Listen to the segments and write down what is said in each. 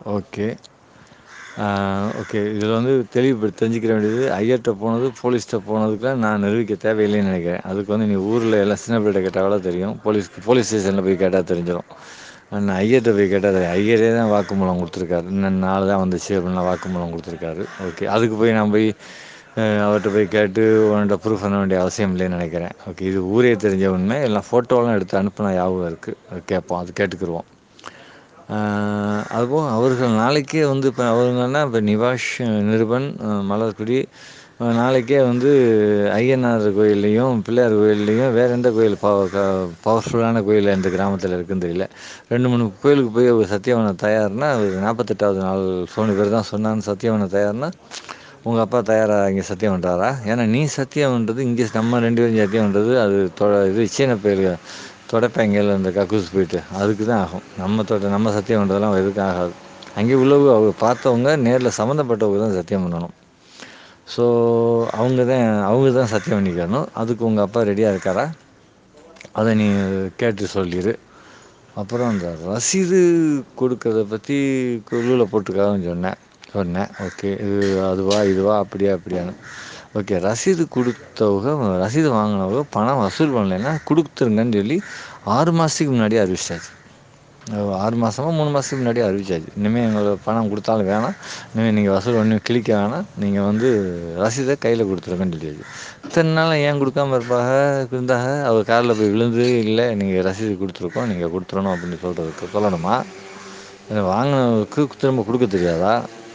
okay ஆ okay இதுல வந்து தெளிவு தெரிஞ்சிக்கிற வேண்டியது ஐயர்ட்ட போனது போலீஸ்ட்ட போனதுக்குலா நா நிரூபிக்க தேவையில்லைன்னு நெனைக்கிறே அதுக்கு வந்து நீ ஊர்ல எல்லா சின்ன பிள்ளட்ட கேட்டா கூட தெரியு போலீஸ் போலீஸ் ஸ்டேஷன்ல போய் கேட்டா தெரிஞ்சிரு நா ஐயர்ட்ட போய் கேட்டா தெரியு ஐயரே தா வாக்குமூலோ குடுத்துருக்காரு இன்ன நாலு தா வந்துச்சு அப்டின்லா வாக்குமூலோ குடுத்துருக்காரு ஓகே அதுக்கு போய் நா போய் ஆ அவர்ட்ட போய் கேட்டு ஓன்ட்ட ப்ரூஃப் பண்ண வேண்டிய அவசியம் இல்லைன்னு நெனைக்கிறே ஓகே இது ஊரே தெரிஞ்ச உண்ம எல்லா ஃபோட்டோலா எடுத்து அனுப்புன ஞாபகோ இருக்கு அது கேட்போ அது கேட்டுக்கிருவோ ஆ அதுபோக அவர்கள் நாளைக்கே வந்து இப்போ அவர்கன்னா இப்போ நிவாஷ் நிருபன் மலர்விழி நாளைக்கே வந்து ஐய்யனார் கோயில்லயு பிள்ளையார் கோயில்லயு வேற எந்த கோயில் ப க பவர்ஃபுல்லான கோயில் எந்த கிராமத்துல இருக்குன்னு தெரியல ரெண்டு மூணு கோயிலுக்கு போய் அவர் சத்திய பண்ண தயார்னா அவர் நாற்பத்தெட்டாவது நாள் சோனி பேர் தா சொன்னான்னு சத்திய பண்ண தயார்னா உங்க அப்பா தயாரா இங்க சத்தியம் பண்றாரா ஏன்னா நீ சத்தியம் பண்றது இங்க நம்ம ரெண்டு பேரு சத்தியம் பண்றது அது தொ இது சீன பயலுக தொடைப்பங்கில இந்த கக்கூஸ் போயிட்டு அதுக்கு தா ஆகு நம்ம தொ நம்ம சத்தியம் பண்றதெல்லா எதுக்கு ஆகாது அங்கே உள்ளவக அவங்க பார்த்தவங்க நேர்ல சம்மந்தப்பட்டவங்க தா சத்தியம் பண்ணணு ஸோ அவங்க தா அவங்க தா சத்தியம் பண்ணிக்கணு அதுக்கு உங்க அப்பா ரெடியா இருக்காரா அத நீ கேட்டு சொல்லிடு அப்புறோ அந்த ரசீது குடுக்கறத பத்தி குழுல போட்ருக்காங்கன்னு சொன்னே சொன்னே ஓகே இது அதுவா இதுவா அப்படியா இப்படியான்னு ஓகே ரசீது குடுத்தவக ரசீது வாங்கினவக பணம் வசூல் பண்ணலைன்னா குடுத்துருங்கன்னு சொல்லி ஆறு மாசத்துக்கு முன்னாடியே அறிவிச்சிட்டாச்சு ஆறு மாசமோ மூணு மாசத்துக்கு முன்னாடியே அறிவிச்சாச்சு இனிமே எங்களுக்கு பணம் குடுத்தாலு வேணா இனிமே நீங்க வசூல் பண்ணி கிளிக்க வேணா நீங்க வந்து ரசீத கையில குடுத்துருங்கன்னு சொல்லியாச்சு இத்தன நாளா ஏன் குடுக்காம இருப்பாக இருந்தாக அவ கால்ல போய் விழுந்து இல்ல நீங்க ரசீது குடுத் துருக்கோ நீங்க குடுத்துறணு அப்படின்னு சொல்றதுக்கு சொல்லணுமா இத வாங்கினவருக்கு திரும்ப குடுக்க தெரியாதா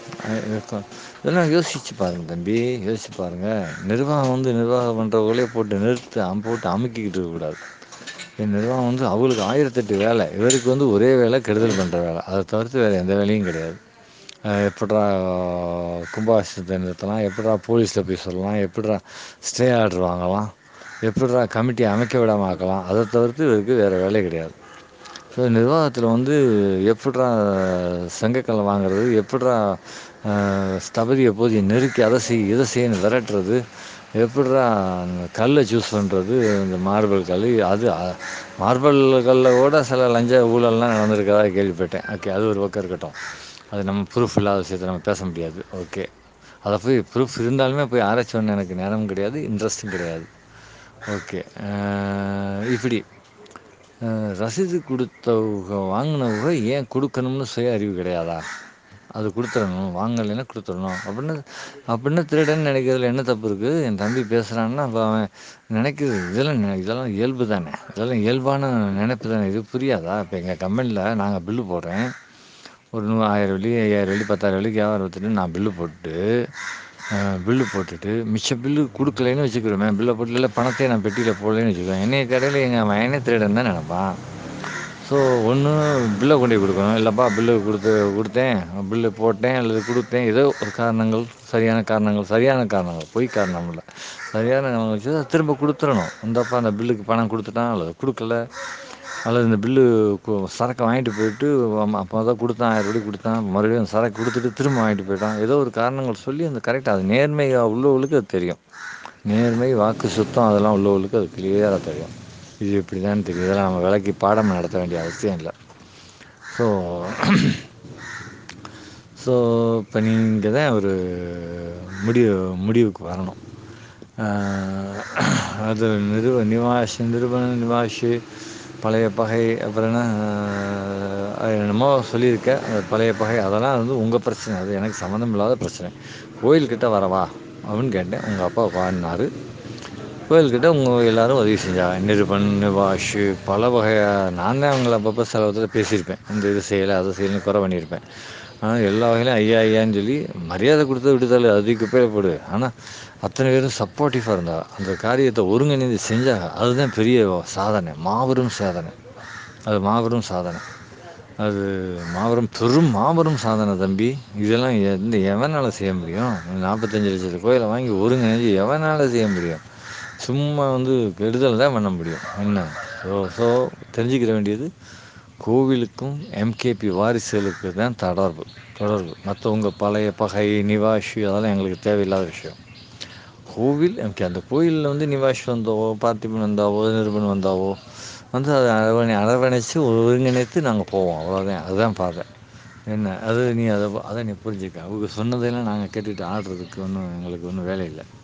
இதெல்லா யோசிச்சு பாருங்க தம்பி யோசிச்சு பாருங்க நிர்வாகம் வந்து நிர்வாகம் பண்றவகளே போட்டு நிறுத்து போட்டு அமுக்கிக்கிட்டு இருக்கக்கூடாது என் நிர்வாகம் வந்து அவங்களுக்கு ஆயிரத்தெட்டு வேல இவருக்கு வந்து ஒரே வேல கெடுதல் பண்ற வேல அத தவிர்த்து வேற எந்த வேலையு கெடையாது எப்புட்றா கும்பாபிஷேகத்த நிறுத்தலா எப்புட்றா போலீஸ்ல போய் சொல்லலா எப்புட்றா ஸ்டே ஆர்டரு வாங்கலா எப்புட்றா கமிட்டி அமைக்க விடாம ஆக்கலா அத தவிர்த்து இவருக்கு வேற வேலையே கெடையாது ஸோ நிர்வாகத்துல வந்து எப்புட்றா சங்கக்கவல வாங்கறது எப்புட்றா ஆ ஸ்தபதிய பூதிய நெருக்கி அத செய் இத செய்யின்னு வெரட்டுறது எப்புட்றா கல்ல சூஸ் பண்றது இந்த மார்பல் கல்லு அது மார்பல் கல்ல கூட சில லஞ்ச ஊழல்லா நடந்திருக்கறதா கேள்விப்பட்டே ஓகே அது ஒரு பக்கோ இருக்கட்டு அது நம்ம ப்ரூஃப் இல்லாத விஷயத்த நம்ம பேச முடியாது ஓகே அத போய் ப்ரூஃப் இருந்தாலுமே போய் ஆராய்ச்சி பண்ண எனக்கு நேரமு கெடையாது இன்ட்ரெஸ்ட்டு கெடையாது ஓகே ஆ இப்பிடி ஆ ரசீது குடுத்தவுக வாங்கினவுக ஏன் குடுக்கணும்னு சுய அறிவு கெடையாதா அது குடுத்துறணு வாங்கலைனா குடுத்துறணு அப்படின்னு அப்படின்னா திருடன் நெனைக்கிறதுல என்ன தப்பு இருக்கு என் தம்பி பேசுறான்னா அப்ப அவன் நெனைக்குது இதெல்லா இதெல்லா இயல்பு தானே இதெல்லா இயல்பான நெனைப்பு தானே இது புரியாதா இப்போ எங்க கம்பெனில நாங்க பில்லு போட்றே ஒரு நூ ஆயிர வெள்ளி ஐயாயிர வெள்ளி பத்தாயிர வெள்ளிக்கு வியாபாரோ பாத்துட்டு நா பில்லு போட்டு ஆ பில்லு போட்டுட்டு மிச்ச பில்லு குடுக்கலைன்னு வச்சுக்கிருவே பில்ல போட்டு இல்ல பணத்தையே நா பெட்டியில போடலைன்னு வச்சுக்குவே என்னைய கடையில எங்க மகனே திருடன் தா நெனப்பா ஸோ ஒன்னு பில்ல கொண்டு போய் குடுக்கணு இல்லப்பா பில்லு குடுத்து குடுத்தே பில்லு போட்டே அல்லது குடுத்தே ஏதோ ஒரு காரணங்கள் சரியான காரணங்கள் சரியான காரணங்கள் பொய் காரணம் இல்ல சரியான காரணங்கள் வச்சு திரும்ப குடுத்துறணு இந்தாப்பா அந்த பில்லுக்கு பணம் குடுத்துட்டா அல்லது குடுக்கல அல்லது இந்த பில்லு சரக்க வாங்கிட்டு போயிட்டு அப்போ தா குடுத்தா ஆயிர வெள்ளி குடுத்தா மறுபடியு அந்த சரக்கு குடுத்துட்டு திரும்ப வாங்கிட்டு போயிட்டா ஏதோ ஒரு காரணங்கள் சொல்லி அந்த கரெக்டா அது நேர்மையா உள்ளவகளுக்கு அது தெரியு நேர்மை வாக்கு சுத்தோ அதெல்லா உள்ளவகளுக்கு அது கிளியரா தெரியு இது இப்டிதா தெரியு இதெல்லா நம்ம வெளக்கி பாடம் நடத்த வேண்டிய அவசியோ இல்ல ஸோ ஸோ இப்போ நீங்க தா ஒரு முடிவு முடிவுக்கு வரணு ஆ அது நிறுவ நிவாஷ் நிருபன் நிவாஷு பழைய பகை அப்புற என்ன ஆ என்னமோ சொல்லியிருக்க அந்த பழைய பகை அதெல்லா வந்து உங்க பிரச்சன அது எனக்கு சம்மந்தம் இல்லாத பிரச்சன கோயில் கிட்ட வரவா அப்டின்னு கேட்டே உங்க அப்பா வான்னாரு கோயில்கிட்ட உங்க எல்லாரு உதவி செஞ்சாங்க நிருபன் நிபாஷு பல வகையான நா தா அவங்கள அப்பப்போ செலவத்துல பேசியிருப்பே இந்த இது செய்யல அத செய்யலன்னு கொற பண்ணியிருப்பே ஆனா எல்லா வகையிலையு ஐயா ஐயான்னு சொல்லி மரியாத குடுத்தத விடுதல அத தூக்கி குப்பைல போடு ஆனா அத்தன பேரு சப்போர்ட்டிவா இருந்தா அந்த காரியத்த ஒருங்கிணைந்து செஞ்சாங்க அதுதா பெரிய சாதன மாபெரும் சாதன அது மாபெரும் சாதன அது மாபெரும் பெரும் மாபெரும் சாதன தம்பி இதெல்லா எந்த எவனால செய்ய முடியு நாற்பத்தஞ்சு லட்சத்து கோயில வாங்கி ஒருங்கிணைஞ்சு எவனால செய்ய முடியு சும்மா வந்து கெடுதல் தா பண்ண முடியு என்ன ஸோ ஸோ தெரிஞ்சுக்கிற வேண்டியது கோவிலுக்கும் எம்கேபி வாரிசுகளுக்கு தா தொடர்பு தொடர்பு மத்தவங்க பழைய பகை நிவாஷி அதெல்லா எங்களுக்கு தேவையில்லாத விஷயோ கோவில் எம்கே அந்த கோயில்ல வந்து நிவாஷ் வந்தோ பார்த்திபன் வந்தாவோ நிருபன் வந்தாவோ வந்து அத அரவணை அரவணைச்சு ஒருங்கிணைத்து நாங்க போவோ அவ்வளோதா அதுதா பாத என்ன அது நீ அத அத நீ புரிஞ்சுக்க அவங்க சொன்னதெல்லாம் நாங்க கேட்டுட்டு ஆடுறதுக்கு ஒன்னும் எங்களுக்கு ஒன்னும் வேல இல்ல